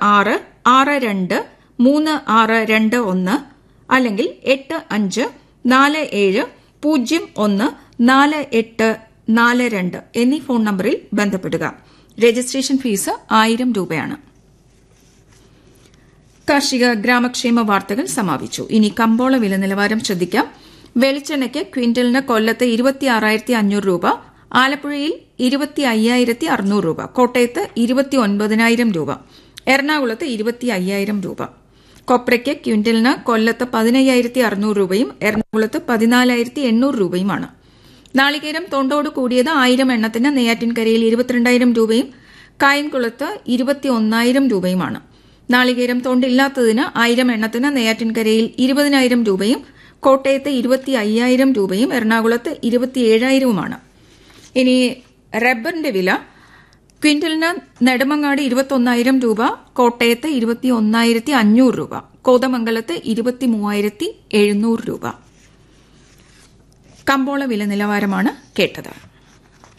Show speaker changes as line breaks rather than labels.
ആറ് ആറ് രണ്ട് മൂന്ന് ആറ് രണ്ട് ഒന്ന് അല്ലെങ്കിൽ എട്ട് അഞ്ച് നാല് ഏഴ് പൂജ്യം ഒന്ന് നാല് എട്ട് നാല് രണ്ട് എന്നീ ഫോൺ നമ്പറിൽ ബന്ധപ്പെടുക രജിസ്ട്രേഷൻ ഫീസ് ആയിരം രൂപയാണ് കാർഷിക ഗ്രാമക്ഷേമ വാർത്തകൾ സമാപിച്ചു ഇനി കമ്പോള വില നിലവാരം ശ്രദ്ധിക്കാം വെളിച്ചെണ്ണയ്ക്ക് ക്വിന്റലിന് കൊല്ലത്ത് ഇരുപത്തി ആറായിരത്തി അഞ്ഞൂറ് രൂപ ആലപ്പുഴയിൽ ഇരുപത്തി അയ്യായിരത്തി അറുന്നൂറ് രൂപ കോട്ടയത്ത് ഇരുപത്തി ഒൻപതിനായിരം രൂപ എറണാകുളത്ത് ഇരുപത്തി അയ്യായിരം രൂപ കൊപ്രയ്ക്ക് ക്വിന്റലിന് കൊല്ലത്ത് പതിനയ്യായിരത്തി അറുന്നൂറ് രൂപയും എറണാകുളത്ത് പതിനാലായിരത്തി എണ്ണൂറ് രൂപയുമാണ് നാളികേരം തൊണ്ടോട് കൂടിയത് ആയിരം എണ്ണത്തിന് നെയ്യാറ്റിൻകരയിൽ ഇരുപത്തിരണ്ടായിരം രൂപയും കായംകുളത്ത് ഇരുപത്തി ഒന്നായിരം രൂപയുമാണ് നാളികേരം തൊണ്ടില്ലാത്തതിന് ആയിരം എണ്ണത്തിന് നെയ്യാറ്റിൻകരയിൽ ഇരുപതിനായിരം രൂപയും കോട്ടയത്ത് ഇരുപത്തി അയ്യായിരം രൂപയും എറണാകുളത്ത് ഇരുപത്തിയേഴായിരവുമാണ് ഇനി റബ്ബറിന്റെ വില ക്വിന്റലിന് നെടുമങ്ങാട് ഇരുപത്തൊന്നായിരം രൂപ കോട്ടയത്ത് ഇരുപത്തി ഒന്നായിരത്തി അഞ്ഞൂറ് രൂപ കോതമംഗലത്ത് ഇരുപത്തി മൂവായിരത്തി എഴുന്നൂറ് രൂപ കമ്പോള വില നിലവാരമാണ് കേട്ടത്